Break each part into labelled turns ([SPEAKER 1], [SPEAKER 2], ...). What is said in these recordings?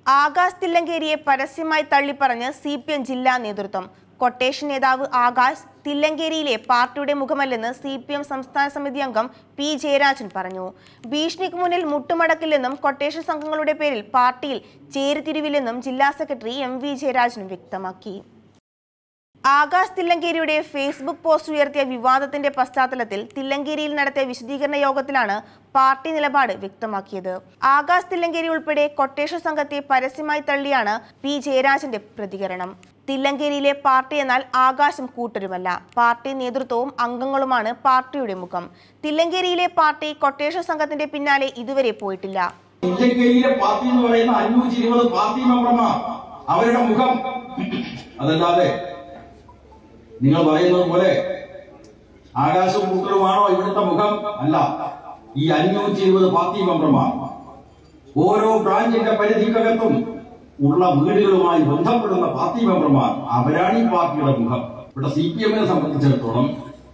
[SPEAKER 1] ആകാശ് തില്ലങ്കേരിയെ പരസ്യമായി തള്ളിപ്പറഞ്ഞ് C P M ജില്ലാ നേതൃത്വം കൊട്ടേഷൻ നേതാവ് ആകാശ് തില്ലങ്കേരിയിലെ പാർട്ടിയുടെ മുഖമല്ലെന്ന് സി പി എം സംസ്ഥാന സമിതി അംഗം പി ജയരാജൻ പറഞ്ഞു ഭീഷണിക്ക് മുന്നിൽ മുട്ടുമടക്കില്ലെന്നും കൊട്ടേഷൻ സംഘങ്ങളുടെ പേരിൽ പാർട്ടിയിൽ ചേരിതിരിവില്ലെന്നും ജില്ലാ സെക്രട്ടറി എം വി ജയരാജൻ വ്യക്തമാക്കി ആകാശ് തില്ലങ്കേരിയുടെ ഫേസ്ബുക്ക് പോസ്റ്റ് ഉയർത്തിയ വിവാദത്തിന്റെ പശ്ചാത്തലത്തിൽ തില്ലങ്കേരിയിൽ നടത്തിയ വിശദീകരണ യോഗത്തിലാണ് പാർട്ടി നിലപാട് വ്യക്തമാക്കിയത് ആകാശ് തില്ലങ്കേരി ഉൾപ്പെടെ കൊട്ടേഷൻ സംഘത്തെ പരസ്യമായി തള്ളിയാണ് പി ജയരാജന്റെ പ്രതികരണം തില്ലങ്കേരിയിലെ പാർട്ടി എന്നാൽ ആകാശം കൂട്ടരുമല്ല പാർട്ടി നേതൃത്വവും അംഗങ്ങളുമാണ് പാർട്ടിയുടെ മുഖം തില്ലങ്കേരിയിലെ പാർട്ടി കൊട്ടേഷൻ സംഘത്തിന്റെ പിന്നാലെ ഇതുവരെ പോയിട്ടില്ല
[SPEAKER 2] ഇന്ത്യക്കയിലെ പാർട്ടി എന്ന് പറയുന്ന അഞ്ഞൂറ്റി ഇരുപത് പാർട്ടി മെമ്പർമാർ അവരുടെ മുഖം അതല്ലാതെ നിങ്ങൾ പറയുന്നത് പോലെ ആകാശം കൂട്ടലുമാണോ ഇവിടുത്തെ മുഖം അല്ല ഈ അഞ്ഞൂറ്റി ഇരുപത് പാർട്ടി മെമ്പർമാർ ഓരോ ബ്രാഞ്ചിന്റെ പരിധിക്കകത്തും ഉള്ള വീടുകളുമായി ബന്ധപ്പെടുന്ന പാർട്ടി മെമ്പർമാർ അവരാണ് ഈ പാർട്ടിയുടെ മുഖം ഇവിടെ സി പി എമ്മിനെ സംബന്ധിച്ചിടത്തോളം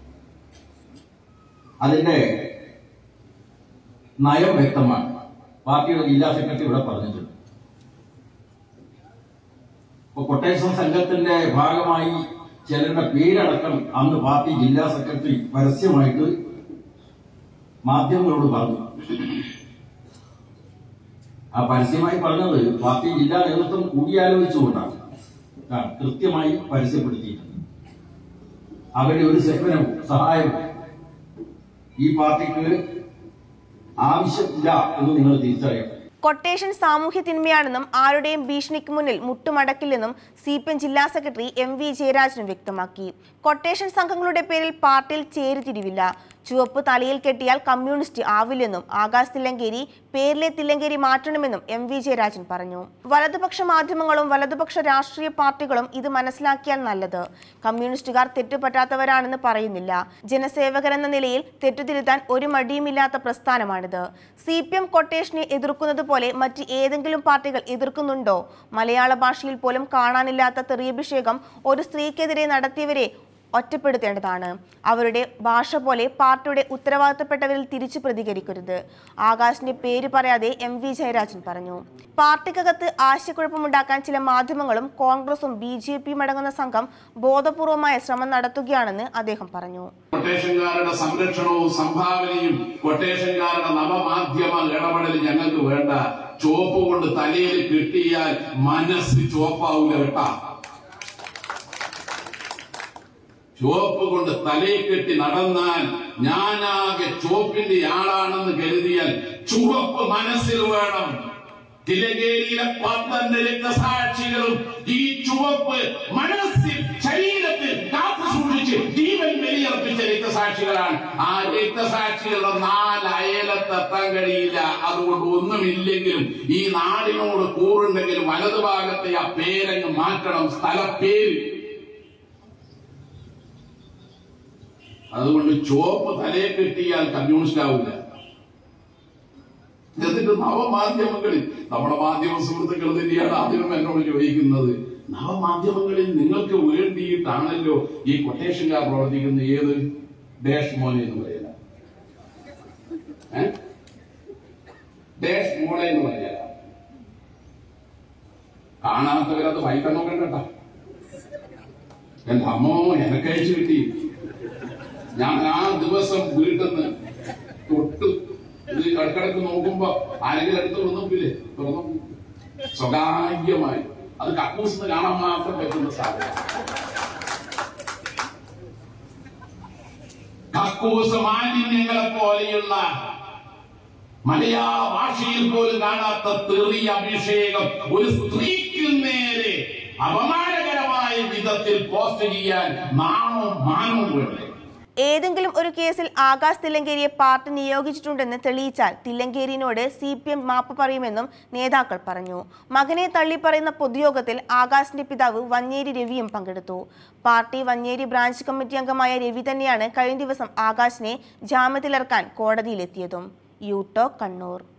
[SPEAKER 2] അതിന്റെ നയം വ്യക്തമാണ് പാർട്ടിയുടെ ജില്ലാ സെക്രട്ടറി ഇവിടെ പറഞ്ഞിട്ടുണ്ട് ഇപ്പൊ കൊട്ടേഷൻ സംഘത്തിന്റെ ഭാഗമായി ചിലരുടെ പേരടക്കം അന്ന് പാർട്ടി ജില്ലാ സെക്രട്ടറി പരസ്യമായിട്ട് മാധ്യമങ്ങളോട് പറഞ്ഞു ആ പരസ്യമായി പറഞ്ഞത് പാർട്ടി ജില്ലാ നേതൃത്വം കൂടിയാലോചിച്ചുകൊണ്ടാണ് ആ, കൃത്യമായി പരസ്യപ്പെടുത്തിയിട്ടുണ്ട് അവരുടെ ഒരു സേവനവും സഹായവും ഈ പാർട്ടിക്ക് ആവശ്യമില്ല എന്ന് നിങ്ങൾ തിരിച്ചറിയണം
[SPEAKER 1] കൊട്ടേഷൻ സാമൂഹ്യ തിന്മയാണെന്നും ആരുടെയും ഭീഷണിക്ക് മുന്നിൽ മുട്ടുമടക്കില്ലെന്നും സി പി എം ജില്ലാ secretary M V Jayarajan quotation കൊട്ടേഷൻ സംഘങ്ങളുടെ പേരിൽ പാർട്ടിയിൽ ചേരിതിരിവില്ല ചുവപ്പ് തലയിൽ കെട്ടിയാൽ കമ്മ്യൂണിസ്റ്റ് ആവില്ലെന്നും ആകാശ് തില്ലങ്കേരി പേരിലെ തില്ലങ്കേരി മാറ്റണമെന്നും എം വി ജയരാജൻ പറഞ്ഞു വലതുപക്ഷ മാധ്യമങ്ങളും വലതുപക്ഷ രാഷ്ട്രീയ പാർട്ടികളും ഇത് മനസ്സിലാക്കിയാൽ നല്ലത് കമ്മ്യൂണിസ്റ്റുകാർ തെറ്റുപറ്റാത്തവരാണെന്ന് പറയുന്നില്ല ജനസേവകരെന്ന നിലയിൽ തെറ്റുതിരുത്താൻ ഒരു മടിയുമില്ലാത്ത പ്രസ്ഥാനമാണിത് സി പി എം കൊട്ടേഷനെ എതിർക്കുന്നത് പോലെ മറ്റ് ഏതെങ്കിലും പാർട്ടികൾ എതിർക്കുന്നുണ്ടോ മലയാള ഭാഷയിൽ പോലും കാണാനില്ലാത്ത തെറിയഭിഷേകം ഒരു സ്ത്രീക്കെതിരെ നടത്തിയവരെ ഒറ്റപ്പെടുത്തേണ്ടതാണ് അവരുടെ ഭാഷ പോലെ പാർട്ടിയുടെ ഉത്തരവാദിത്തപ്പെട്ടവരിൽ തിരിച്ചു പ്രതികരിക്കരുത് ആകാശിന്റെ പേര് പറയാതെ എം വി ജയരാജൻ പറഞ്ഞു പാർട്ടിക്കകത്ത് ആശയക്കുഴപ്പമുണ്ടാക്കാൻ ചില മാധ്യമങ്ങളും കോൺഗ്രസും ബി ജെ പിയും അടങ്ങുന്ന സംഘം ബോധപൂർവമായ ശ്രമം നടത്തുകയാണെന്ന് അദ്ദേഹം പറഞ്ഞു
[SPEAKER 3] കൊട്ടേഷൻകാരുടെ സംരക്ഷണവും സംഭാവനയും കൊട്ടേഷൻകാരുടെ നവമാധ്യമ ഇടപെടൽ ഞങ്ങൾക്ക് വേണ്ട ചോപ്പ് കൊണ്ട് തലയിൽ കിട്ടിയാൽ മനസ്സ് ചോപ്പാവൂല കേട്ടാ ചുവപ്പ് കൊണ്ട് തലയിൽ കെട്ടി നടന്നാൽ ഞാനാകെ ചുവപ്പിന്റെ ആളാണെന്ന് കരുതിയാൽ ചുവപ്പ് മനസ്സിൽ വേണം തിലകേരിയിലെ പന്ത്രണ്ട് രക്തസാക്ഷികളും ഈ ചുവപ്പ് മനസ്സിൽ ശരീരത്തിൽ കാത്തു സൂക്ഷിച്ച് ജീവൻ ബലിയർപ്പിച്ച രക്തസാക്ഷികളാണ് ആ രക്തസാക്ഷികളുടെ നാല് അയലത്തെത്താൻ കഴിയില്ല അതുകൊണ്ട് ഒന്നുമില്ലെങ്കിലും ഈ നാടിനോട് കൂറുണ്ടെങ്കിലും വലതുഭാഗത്തെ ആ പേരങ്ങ് മാറ്റണം സ്ഥലപ്പേര് അതുകൊണ്ട് ചുവപ്പ് തലയെ കെട്ടിയാൽ കമ്മ്യൂണിസ്റ്റ് ആവില്ല എന്നിട്ട് നവമാധ്യമങ്ങളിൽ നമ്മുടെ മാധ്യമ സുഹൃത്തുക്കൾ തന്നെയാണ് ആദ്യം എന്നോട് ചോദിക്കുന്നത് നവമാധ്യമങ്ങളിൽ നിങ്ങൾക്ക് വേണ്ടിയിട്ടാണല്ലോ ഈ കൊട്ടേഷൻകാർ പ്രവർത്തിക്കുന്ന ഏത് ഡാഷ് മോനെ എന്ന് പറയല ഏ? ഡാഷ് മോളെ എന്ന് പറയല കാണാത്തവരത് വായിക്കാൻ നോക്കണ്ട കേട്ടോ എന്റെ അമ്മോ എനക്കയച്ചു കിട്ടി ഞാൻ ആ ദിവസം വീട്ടിൽ നിന്ന് തൊട്ട് ഇത് ഇടക്കിടക്ക് നോക്കുമ്പോ ആരെങ്കിലും അടുത്ത് തുറന്നില്ലേ തുറന്നു സ്വകാര്യമായി അത് കക്കൂസിന്ന് കാണാൻ മാത്രം പറ്റുന്ന സാധനം കക്കൂസ് മാലിന്യങ്ങളെ പോലെയുള്ള മലയാള ഭാഷയിൽ പോലും കാണാത്ത തെറി അഭിഷേകം ഒരു സ്ത്രീക്ക് നേരെ അപമാനകരമായ വിധത്തിൽ പോസ്റ്റ് ചെയ്യാൻ നാണവും മാനവും വേണ്ടേ
[SPEAKER 1] ഏതെങ്കിലും ഒരു കേസിൽ ആകാശ് തില്ലങ്കേരിയെ പാർട്ടി നിയോഗിച്ചിട്ടുണ്ടെന്ന് തെളിയിച്ചാൽ തില്ലങ്കേരിനോട് സി പി എം മാപ്പ് പറയുമെന്നും നേതാക്കൾ പറഞ്ഞു മകനെ തള്ളിപ്പറയുന്ന പൊതുയോഗത്തിൽ ആകാശിന്റെ പിതാവ് വഞ്ഞേരി രവിയും പങ്കെടുത്തു പാർട്ടി വഞ്ഞേരി ബ്രാഞ്ച് കമ്മിറ്റി അംഗമായ രവി തന്നെയാണ് കഴിഞ്ഞ ദിവസം ആകാശിനെ ജാമ്യത്തിലിറക്കാൻ കോടതിയിലെത്തിയതും യൂട്ടോ കണ്ണൂർ